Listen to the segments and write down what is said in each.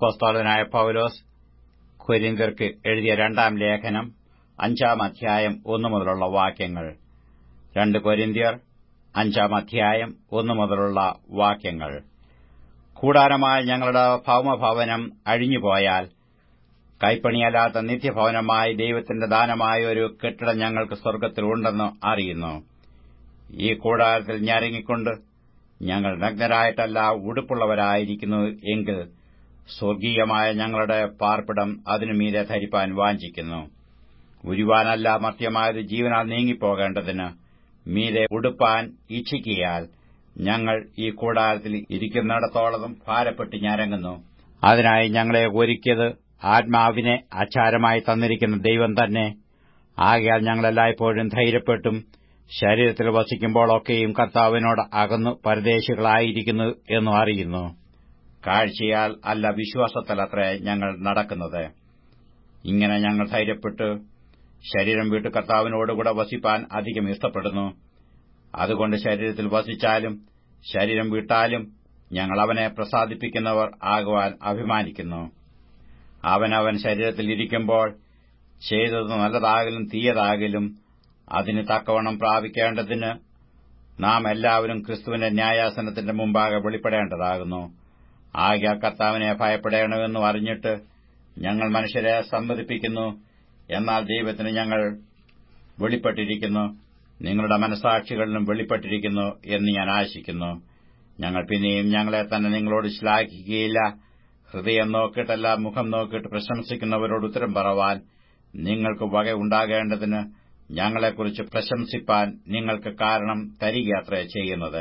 അപ്പോസ്തോലനായ പൌലോസ് കൊരിന്ത്യർക്ക് എഴുതിയ രണ്ടാം ലേഖനം അഞ്ചാം അധ്യായം ഒന്നു മുതലുള്ള വാക്യങ്ങൾ രണ്ട് കൊരിന്ത്യർ അഞ്ചാം അധ്യായം ഒന്നു മുതലുള്ള വാക്യങ്ങൾ കൂടാരമായ ഞങ്ങളുടെ ഭൗമഭവനം അഴിഞ്ഞുപോയാൽ കൈപ്പണിയല്ലാത്ത നിത്യഭവനമായി ദൈവത്തിന്റെ ദാനമായ ഒരു കെട്ടിടം ഞങ്ങൾക്ക് സ്വർഗ്ഗത്തിൽ ഉണ്ടെന്ന് അറിയുന്നു ഈ കൂടാരത്തിൽ ഞരങ്ങിക്കൊണ്ട് ഞങ്ങൾ നഗ്നരായിട്ടല്ല ഉടുപ്പുള്ളവരായിരിക്കുന്നു എങ്കിൽ സ്വർഗീയമായ ഞങ്ങളുടെ പാർപ്പിടം അതിനുമീതെ ധരിപ്പാൻ വാഞ്ചിക്കുന്നു ഉരുവാനല്ല മർത്യമായത് ജീവനാൽ നീങ്ങിപ്പോകേണ്ടതിന് മീതെ ഉടുപ്പാൻ ഇച്ഛിക്കിയാൽ ഞങ്ങൾ ഈ കൂടാരത്തിൽ ഇരിക്കുന്നിടത്തോളം ഭാരപ്പെട്ട് ഞരങ്ങുന്നു അതിനായി ഞങ്ങളെ ഒരുക്കിയത് ആത്മാവിനെ അച്ചാരമായി തന്നിരിക്കുന്ന ദൈവം തന്നെ ആകയാൽ ഞങ്ങളെല്ലായ്പ്പോഴും ധൈര്യപ്പെട്ടും ശരീരത്തിൽ വസിക്കുമ്പോഴൊക്കെയും കർത്താവിനോട് അകന്നു പരദേശികളായിരിക്കുന്നു എന്നു അറിയുന്നു കാഴ്ചയാൽ അല്ല വിശ്വാസത്തിലത്രേ ഞങ്ങൾ നടക്കുന്നത് ഇങ്ങനെ ഞങ്ങൾ ധൈര്യപ്പെട്ട് ശരീരം വിട്ട് കർത്താവിനോടുകൂടെ വസിപ്പാൻ അധികം ഇഷ്ടപ്പെടുന്നു അതുകൊണ്ട് ശരീരത്തിൽ വസിച്ചാലും ശരീരം വിട്ടാലും ഞങ്ങൾ അവനെ പ്രസാദിപ്പിക്കുന്നവർ ആകുവാൻ അഭിമാനിക്കുന്നു അവനവൻ ശരീരത്തിൽ ഇരിക്കുമ്പോൾ ചെയ്തത് നല്ലതാകലും തീയതാകലും അതിന് തക്കവണ്ണം പ്രാപിക്കേണ്ടതിന് നാം എല്ലാവരും ക്രിസ്തുവിന്റെ ന്യായാസനത്തിന്റെ മുമ്പാകെ വെളിപ്പെടേണ്ടതാകുന്നു ആകെ കർത്താവിനെ ഭയപ്പെടേണമെന്നും അറിഞ്ഞിട്ട് ഞങ്ങൾ മനുഷ്യരെ സമ്മതിപ്പിക്കുന്നു എന്നാൽ ദൈവത്തിന് ഞങ്ങൾ വെളിപ്പെട്ടിരിക്കുന്നു നിങ്ങളുടെ മനസാക്ഷികളിലും വെളിപ്പെട്ടിരിക്കുന്നു എന്ന് ഞാൻ ആശിക്കുന്നു ഞങ്ങൾ പിന്നെയും ഞങ്ങളെ തന്നെ നിങ്ങളോട് ശ്ലാഘിക്കുകയില്ല ഹൃദയം നോക്കിയിട്ടല്ല മുഖം നോക്കിയിട്ട് പ്രശംസിക്കുന്നവരോട് ഉത്തരം പറവാൻ നിങ്ങൾക്ക് വക ഉണ്ടാകേണ്ടതിന് ഞങ്ങളെക്കുറിച്ച് പ്രശംസിപ്പാൻ നിങ്ങൾക്ക് കാരണം തരികയത്രേ ചെയ്യുന്നത്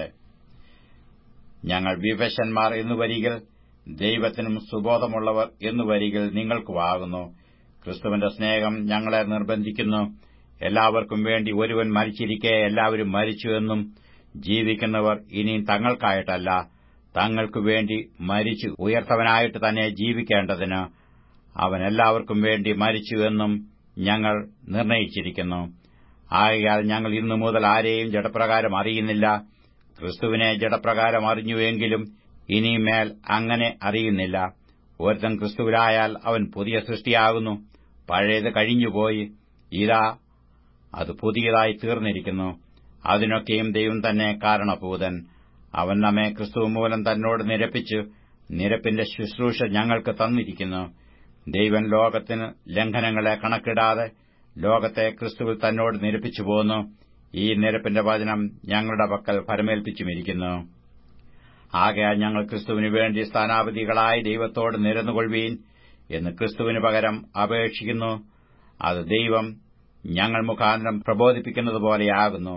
ഞങ്ങൾ വിവശന്മാർ എന്നുവരികിൽ ദൈവത്തിനും സുബോധമുള്ളവർ എന്നുവരികിൽ നിങ്ങൾക്കുമാകുന്നു ക്രിസ്തുവിന്റെ സ്നേഹം ഞങ്ങളെ നിർബന്ധിക്കുന്നു എല്ലാവർക്കും വേണ്ടി ഒരുവൻ മരിച്ചിരിക്കെ എല്ലാവരും മരിച്ചുവെന്നും ജീവിക്കുന്നവർ ഇനിയും തങ്ങൾക്കായിട്ടല്ല തങ്ങൾക്കു വേണ്ടി മരിച്ചു ഉയർത്തവനായിട്ട് തന്നെ ജീവിക്കേണ്ടതിന് അവൻ എല്ലാവർക്കും വേണ്ടി മരിച്ചുവെന്നും ഞങ്ങൾ നിർണയിച്ചിരിക്കുന്നു ആകയാൽ ഞങ്ങൾ ഇന്നു മുതൽ ആരെയും ജഡപ്രകാരം അറിയുന്നില്ല ക്രിസ്തുവിനെ ജഡപ്രകാരം അറിഞ്ഞുവെങ്കിലും ഇനിമേൽ അങ്ങനെ അറിയുന്നില്ല ഒരുത്തൻ ക്രിസ്തുവിലായാൽ അവൻ പുതിയ സൃഷ്ടിയാകുന്നു പഴയത് കഴിഞ്ഞുപോയി ഇതാ അത് പുതിയതായി തീർന്നിരിക്കുന്നു അതിനൊക്കെയും ദൈവം തന്നെ കാരണഭൂതൻ അവൻ നമ്മെ ക്രിസ്തു മൂലം തന്നോട് നിരപ്പിച്ച് നിരപ്പിന്റെ ശുശ്രൂഷ ഞങ്ങൾക്ക് തന്നിരിക്കുന്നു ദൈവം ലോകത്തിന് ലംഘനങ്ങളെ കണക്കിടാതെ ലോകത്തെ ക്രിസ്തുവിൽ തന്നോട് നിരപ്പിച്ചു പോന്നു ഈ നിരപ്പിന്റെ വചനം ഞങ്ങളുടെ പക്കൽ ഫലമേൽപ്പിച്ചുമിരിക്കുന്നു ആകയാൽ ഞങ്ങൾ ക്രിസ്തുവിനു വേണ്ടി സ്ഥാനാപതികളായി ദൈവത്തോട് നിരന്നുകൊള്ളുവീൻ എന്ന് ക്രിസ്തുവിന് പകരം അപേക്ഷിക്കുന്നു അത് ദൈവം ഞങ്ങൾ മുഖാന്തരം പ്രബോധിപ്പിക്കുന്നതുപോലെയാകുന്നു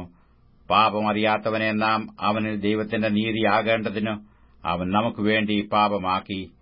പാപമറിയാത്തവനെ നാം അവനിൽ ദൈവത്തിന്റെ നീതിയാകേണ്ടതിന് അവൻ നമുക്ക് വേണ്ടി പാപമാക്കി